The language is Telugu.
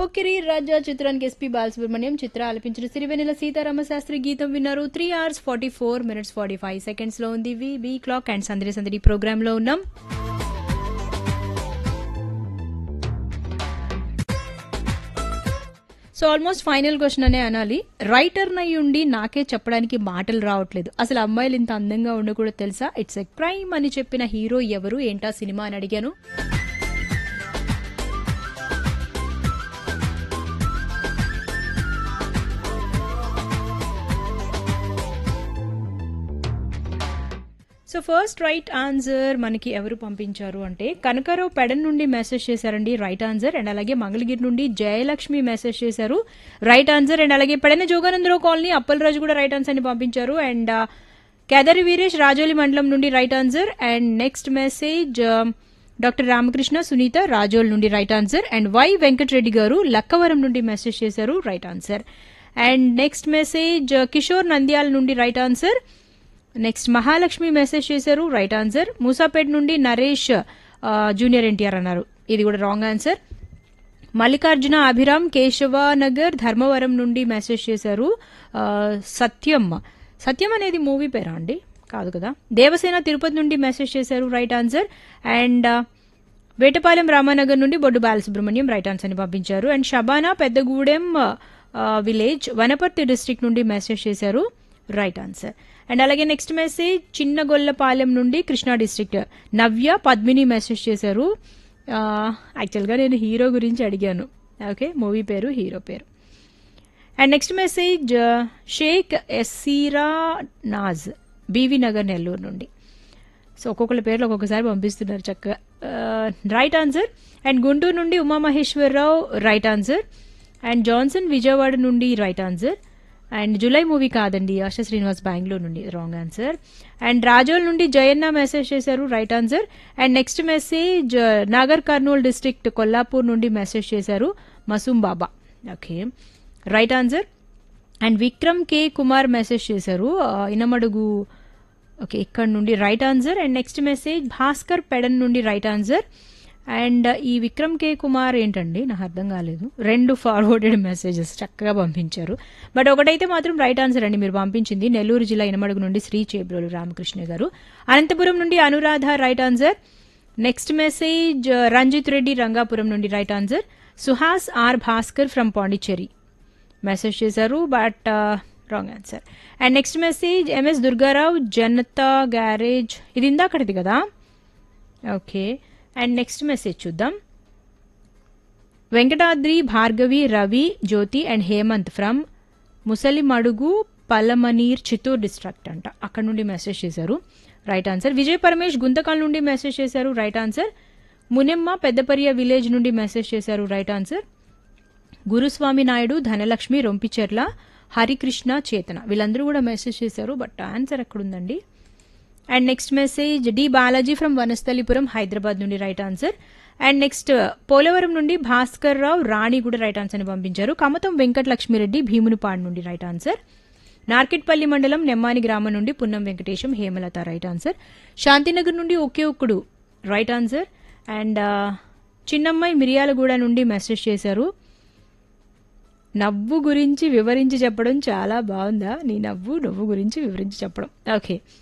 పోకిరి రాజా చిత్రానికి ఎస్పీ బాలసుబ్రహ్మణ్యం చిత్ర ఆలపించిన సిరివెన్నెల సీతారామ శాస్త్రి గీతం విన్నారు three hours forty four minutes forty five seconds లో ఉంది వి బీ క్లాక్ అండ్ సందడి సందడి ప్రోగ్రామ్ లో ఉన్నాం సో ఆల్మోస్ట్ ఫైనల్ క్వశ్చన్ అనే అనాలి రైటర్ నై ఉండి నాకే చెప్పడానికి మాటలు రావట్లేదు అసలు అమ్మాయిలు ఇంత అందంగా ఉండకూడదు తెలుసా ఇట్స్ ఎ క్రైమ్ అని చెప్పిన హీరో ఎవరు ఏంటా సినిమా అని అడిగాను సో ఫస్ట్ రైట్ ఆన్సర్ మనకి ఎవరు పంపించారు అంటే కనకరావు పెడన్ నుండి మెసేజ్ చేశారండి రైట్ ఆన్సర్ అండ్ అలాగే మంగళగిరి నుండి జయలక్ష్మి మెసేజ్ చేశారు రైట్ ఆన్సర్ అండ్ అలాగే పెడన జోగానందరావు కాలనీ అప్పలరాజు కూడా రైట్ ఆన్సర్ ని పంపించారు అండ్ కేదారి వీరేష్ రాజోలి మండలం నుండి right answer and next message doctor Ramakrishna Sunitha Rajol నుండి right answer and Y Venkatareddy garu Lakkavaram నుండి మెసేజ్ చేశారు right answer and next message Kishore Nandyal నుండి right answer next Mahalakshmi message చేశారు రైట్ ఆన్సర్ మూసాపేట్ నుండి నరేష్ ఆ, జూనియర్ ఎన్టీఆర్ అన్నారు ఇది కూడా రాంగ్ ఆన్సర్ మల్లికార్జున అభిరామ్ కేశవనగర్ ధర్మవరం నుండి మెసేజ్ చేశారు ఆ, సత్యం సత్యం అనేది మూవీ పేరా అండి కాదు కదా దేవసేన తిరుపతి నుండి మెసేజ్ చేశారు రైట్ ఆన్సర్ అండ్ ఆ, వేటపాలెం రామానగర్ నుండి బొడ్డు బాలసుబ్రహ్మణ్యం రైట్ ఆన్సర్ ని పంపించారు అండ్ షబానా పెద్దగూడెం ఆ, విలేజ్ వనపర్తి డిస్ట్రిక్ట్ నుండి మెసేజ్ చేశారు రైట్ ఆన్సర్ అండ్ అలాగే నెక్స్ట్ మెసేజ్ చిన్నగొల్లపాలెం నుండి కృష్ణా డిస్ట్రిక్ట్ నవ్య పద్మిని మెసేజ్ చేశారు ఆ, యాక్చువల్గా నేను హీరో గురించి అడిగాను ఓకే మూవీ పేరు హీరో పేరు అండ్ నెక్స్ట్ మెసేజ్ షేక్ ఎస్సీరా నాజ్ బీవీ నగర్ నెల్లూరు నుండి సో ఒక్కొక్కరి పేర్లు ఒక్కొక్కసారి పంపిస్తున్నారు చక్కగా రైట్ ఆన్సర్ అండ్ గుంటూరు నుండి Umamaheswararao right answer and Johnson Vijayawada నుండి right answer and July movie కాదండి ఆశ శ్రీనివాస్ బెంగళూరు నుండి రాంగ్ ఆన్సర్ అండ్ రాజోల్ నుండి జయన్న మెసేజ్ చేశారు right answer and next message Nagar Kurnool district Kollapur నుండి మెసేజ్ చేశారు Masoom Baba okay right answer and Vikram K Kumar message చేశారు ఆ, ఇనమడుగు ఓకే ఇక్కడ నుండి right answer and next message Bhaskar Pedana నుండి రైట్ ఆన్సర్ అండ్ ఈ విక్రమ్ కే కుమార్ ఏంటండి నాకు అర్థం కాలేదు రెండు ఫార్వర్డెడ్ మెసేజెస్ చక్కగా పంపించారు బట్ ఒకటైతే మాత్రం రైట్ ఆన్సర్ అండి మీరు పంపించింది నెల్లూరు జిల్లా ఇనమడుగు నుండి శ్రీ చేబ్రోలు రామకృష్ణ గారు అనంతపురం నుండి Anuradha right answer next message Ranjith Reddy Rangapuram నుండి right answer Suhas R Bhaskar from Pondicherry message చేశారు but wrong answer and next message MS Durgarao Janatha garage ఇది ఇందాకటిది కదా ఓకే అండ్ నెక్స్ట్ మెసేజ్ చూద్దాం Venkatadri Bhargavi Ravi Jyothi and Hemanth from Musalimadugu Palamaner Chittoor district అంట అక్కడ నుండి మెసేజ్ చేశారు రైట్ ఆన్సర్ విజయ్ పరమేష్ గుంతకల్ నుండి మెసేజ్ చేశారు right answer Munimma Peddapariya village నుండి మెసేజ్ చేశారు రైట్ ఆన్సర్ గురుస్వామి నాయుడు ధనలక్ష్మి రొంపిచెర్ల హరికృష్ణ చేతన వీళ్ళందరూ కూడా మెసేజ్ చేశారు బట్ ఆన్సర్ ఎక్కడుందండి and next message D Balaji from Vanasthalipuram Hyderabad నుండి right answer and next Polavaram నుండి భాస్కర్ రావు రాణి కూడా రైట్ ఆన్సర్ ని పంపించారు కమతం వెంకట లక్ష్మిరెడ్డి భీమునిపాడు నుండి రైట్ ఆన్సర్ నార్కెట్పల్లి మండలం నెమ్మాని గ్రామం నుండి పున్నం వెంకటేశం హేమలత రైట్ ఆన్సర్ శాంతినగర్ నుండి ఒకే ఒక్కడు రైట్ ఆన్సర్ అండ్ చిన్నమ్మాయి మిరియాలగూడ నుండి మెసేజ్ చేశారు నవ్వు గురించి వివరించి చెప్పడం చాలా బాగుందా నీ నవ్వు నవ్వు గురించి వివరించి చెప్పడం ఓకే